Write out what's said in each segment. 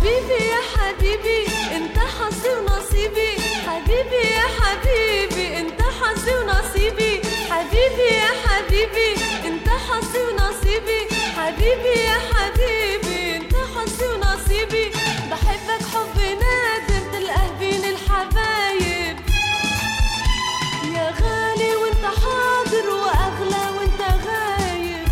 حبيبي يا حبيبي انت حظي ونصيبي حبيبي يا حبيبي انت حظي ونصيبي حبيبي يا حبيبي انت حظي ونصيبي حبيبي يا حبيبي انت حظي ونصيبي بحبك حب نادر تلقاه بين الحبايب يا غالي وانت حاضر واغلى وانت غايب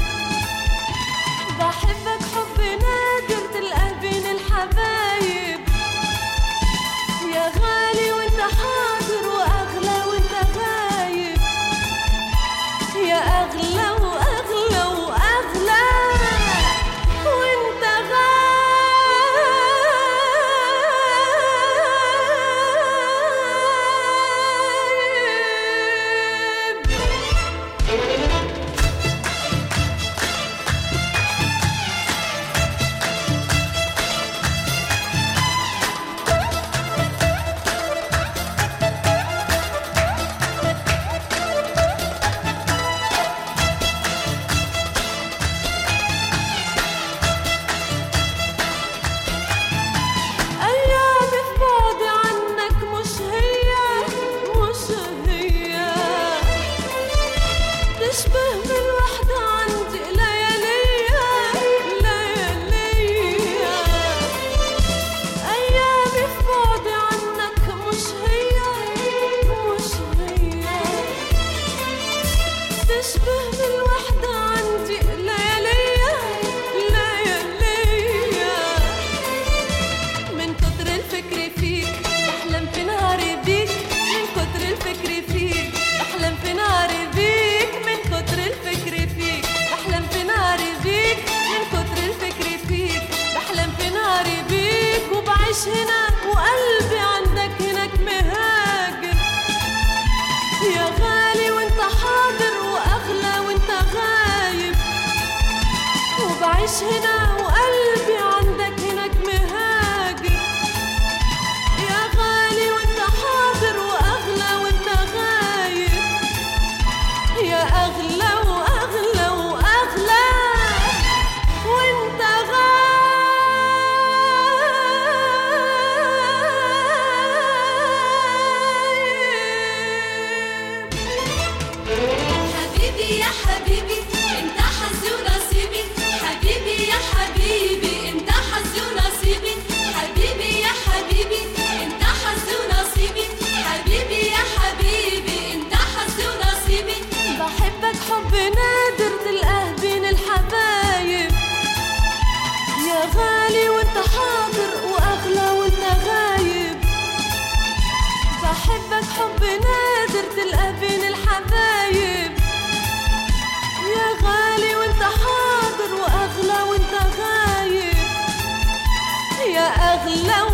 بحبك حب نادر تلقاه بين الحبايب يا غالي وانت حاضر واغلى وانت غايب يا اغلى واغلى واغلى وانت غايب أيامي في بعدي عنك مش هي مش هي تشبه بالوحدة عندي لياليا لياليا أيامي في بعدي عنك مش هي مش هي تشبه بالوحدة عندي لياليا لياليا من كتر الفكر فيك بحلم في نهاري بيك من كتر الفكر فيك بحلم في نهاري بيك من كتر الفكر فيك بحلم في نهاري بيك من كتر الفكر فيك بحلم في نهاري بيك وبعيش هنا وقلبي عندك هناك مهاجر يا غالي وانت حاضر واغلى وانت غايب وبعيش هنا وقلبي عندك هناك مهاجر يا غالي وانت حاضر واغلى وانت غايب يا اغلى واغلى واغلى وانت غايب حبيبي يا حبيبي انت حظي ونصيبي حبيبي يا حبيبي انت حظي ونصيبي حبيبي يا حبيبي انت حظي ونصيبي حبيبي يا حبيبي انت حظي ونصيبي بحبك حب نادر تلقاه بين الحبايب يا غالي وانت حاضر واغلى وانت غايب بحبك حب نادر تلقاه بين الحبايب يا غالي وانت حاضر واغلى وانت غايب يا اغلى